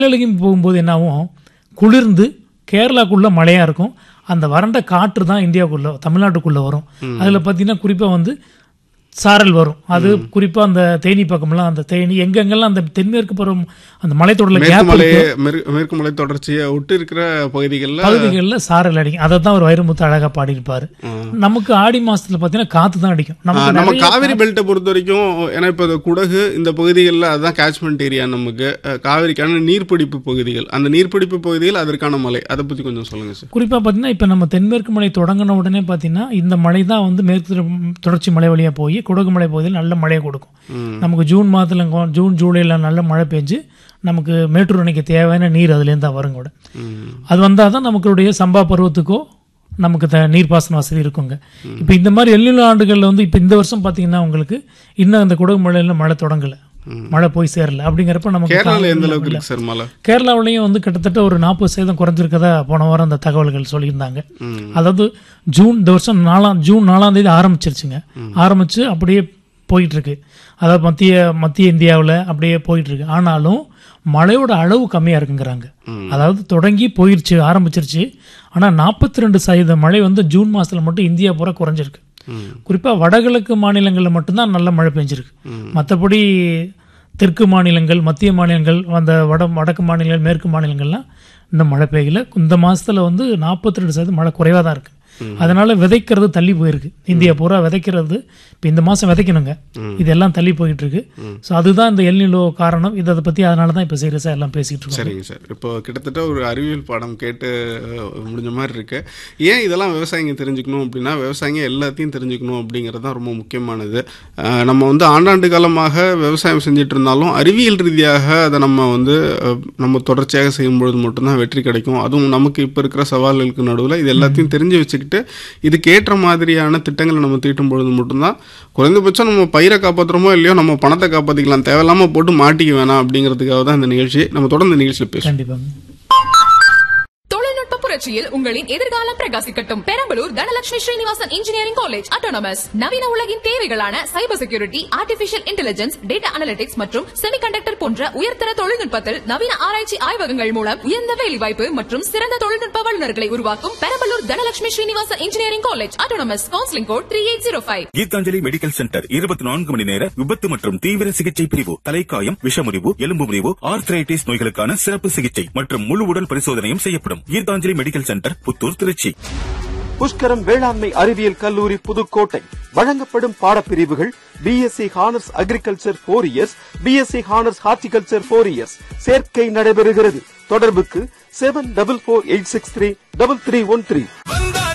நீலகிரி போகும்போது என்னாகும் குளிர்ந்து கேரளாக்குள்ள மழையா இருக்கும் அந்த வறண்ட காற்று தான் இந்தியாவுக்குள்ள தமிழ்நாட்டுக்குள்ள வரும் அதுல பார்த்தீங்கன்னா குறிப்பா வந்து சாரல் வரும் அது குறிப்பா அந்த தேனி பக்கம்லாம் அந்த தேனி எங்கெங்கெல்லாம் அந்த தென்மேற்கு பருவம் அந்த மலைத்தொடர்ல மேற்கு கேப் மலை மேற்கு- மேற்கு மலை தொடர்ச்சியை ஒட்டி இருக்கிற பகுதிகளில் பகுதிகளில் சாரல் அடிக்கும் அதை தான் ஒரு வைரமுத்து அழகா பாடியிருப்பாரு நமக்கு ஆடி மாசத்துல பார்த்தீங்கன்னா காத்து தான் அடிக்கும் நமக்கு நம்ம நிறைய காவிரி பெல்ட்டை பொறுத்த வரைக்கும் ஏன்னா இப்போ இந்த குடகு இந்த பகுதிகளில் அதுதான் கேட்ச்மெண்ட் ஏரியா நமக்கு அஹ், காவிரிக்கான நீர்பிடிப்பு பகுதிகள் அந்த நீர்பிடிப்பு பகுதிகள் அதற்கான மலை அதை பற்றி கொஞ்சம் சொல்லுங்க சார் குறிப்பா பார்த்தீங்கன்னா இப்போ நம்ம தென்மேற்கு மலை தொடங்கின உடனே பார்த்தீங்கன்னா இந்த மழை தான் வந்து மேற்கு தொடர்- தொடர்ச்சி மலை வழியா போய் குடகு மலை பகுதியில் நல்ல மழையை கொடுக்கும் நமக்கு ஜூன் மாதத்துல கொ- ஜூன் ஜூலைல நல்ல மழை பெஞ்சு நமக்கு மேட்டூர் அணைக்கு தேவையான நீர் அதுலேருந்து தான் வரும் கூட அது வந்தால் தான் நமக்குடைய சம்பா பருவத்துக்கோ நமக்கு த நீர்ப்பாசன வசதி இருக்குங்க இப்போ இந்த மாதிரி எல்நில ஆண்டுகளில் வந்து இப்போ இந்த வருஷம் பார்த்தீங்கன்னா உங்களுக்கு இன்னும் அந்த குடகு மலையில் மழை தொடங்கலை மழை போய் சேரல அப்படிங்கிறப்ப நமக்கு கேரளாவில் எந்த அளவுக்கு இருக்கு சார் மலை கேரளாவிலையும் வந்து கிட்டத்தட்ட ஒரு நாற்பது சதவீதம் குறைஞ்சிருக்கதா போன வாரம் அந்த தகவல்கள் சொல்லியிருந்தாங்க ம். அதாவது ஜூன் இந்த வருஷம் நாலாம் ஜூன் நாலாம் தேதி ஆரம்பிச்சிருச்சுங்க ஆரம்பிச்சு அப்படியே போயிட்டு இருக்கு அதாவது மத்திய மத்திய இந்தியாவில் அப்படியே போயிட்டு இருக்கு ஆனாலும் மழையோட அளவு கம்மியா இருக்குங்கிறாங்க அதாவது தொடங்கி போயிருச்சு ஆரம்பிச்சிருச்சு ஆனா நாற்பத்தி ரெண்டு சதவீத மழை வந்து ஜூன் மாசத்துல மட்டும் இந்தியா பூரா குறைஞ்சிருக்கு குறிப்பா வடகிழக்கு மாநிலங்களில் மட்டும்தான் நல்ல மழை பெஞ்சிருக்கு மற்றபடி தெற்கு மாநிலங்கள் மத்திய மாநிலங்கள் அந்த வட வடக்கு மாநிலங்கள் மேற்கு மாநிலங்கள்லாம் இன்னும் மழை பெய்யல இந்த மாசத்துல வந்து நாற்பத்தி ரெண்டு சதவீதம் மழை குறைவாக தான் இருக்கு அதனால விதைக்கிறது தள்ளி போயிருக்கு இந்தியா பூரா விதைக்கிறது இப்போ இந்த மாசம் விதைக்கணுங்க இதெல்லாம் தள்ளி போயிட்டு இருக்கு ஸோ அதுதான் இந்த எல்நிலோ காரணம் இதை பத்தி அதனால தான் இப்போ சீரியஸாக எல்லாம் பேசிட்டு இருக்கோம் சரிங்க சார் இப்போ கிட்டத்தட்ட ஒரு அறிவியல் பாடம் கேட்டு அஹ், முடிஞ்ச மாதிரி இருக்கு ஏன் இதெல்லாம் விவசாயிங்க தெரிஞ்சுக்கணும் அப்படின்னா விவசாயிங்க எல்லாத்தையும் தெரிஞ்சுக்கணும் அப்படிங்கிறது தான் ரொம்ப முக்கியமானது அஹ், நம்ம வந்து ஆண்டாண்டு காலமாக விவசாயம் செஞ்சுட்டு இருந்தாலும் அறிவியல் ரீதியாக அதை நம்ம வந்து அஹ், நம்ம தொடர்ச்சியாக செய்யும் பொழுது மட்டும்தான் வெற்றி கிடைக்கும் அதுவும் நமக்கு இப்போ இருக்கிற சவால்களுக்கு நடுவில் இது எல்லாத்தையும் தெரிஞ்சு வச்சுக்கிட்டு இதுக்கு ஏற்ற மாதிரியான திட்டங்களை நம்ம தீட்டும் பொழுது மட்டும்தான் குறைந்தபட்சம் நம்ம பயிரை காப்பாற்றுறோமோ இல்லையோ நம்ம பணத்தை காப்பாற்றிக்கலாம் தேவையில்லாமல் போட்டு மாட்டிக்க வேணாம் அப்படிங்கிறதுக்காக தான் இந்த நிகழ்ச்சி நம்ம தொடர்ந்து இந்த நிகழ்ச்சியில் பேசுவோம் கண்டிப்பாங்க தொழில்நுட்ப புரட்சியில் உங்களின் எதிர்காலம் பிரகாசிக்கட்டும் Perambalur Dhanalakshmi Srinivasan engineering college autonomous நவீன உலகின் தேவைகளான cyber security artificial intelligence data analytics மற்றும் செமிகண்டக்டர் போன்ற உயர்தர தொழில்நுட்பத்தில் நவீன ஆராய்ச்சி ஆய்வகங்கள் மூலம் உயர்ந்த வேலைவாய்ப்பு மற்றும் சிறந்த தொழில்நுட்ப வல்லுநர்களை உருவாக்கும் Perambalur Dhanalakshmi Srinivasan engineering college autonomous counselling code three eight zero five Geethanjali medical centre இருபத்தி நான்கு மணி நேர விபத்து மற்றும் தீவிர சிகிச்சை பிரிவு தலைக்காயம் விஷமுறிவு எலும்பு முறிவு ஆர்த்ரைட்டிஸ் நோய்களுக்கான சிறப்பு சிகிச்சை மற்றும் முழு உடல் பரிசோதனையும் செய்யப்படும் கீதாஞ்சலி மெடிக்கல் சென்டர் புத்தூர் திருச்சி புஷ்கரம் வேளாண்மை அறிவியல் கல்லூரி புதுக்கோட்டை வழங்கப்படும் பாடப்பிரிவுகள் BSc honours agriculture four years BSc honours horticulture four years சேர்க்கை நடைபெறுகிறது தொடர்புக்கு seven double four eight six three double three one three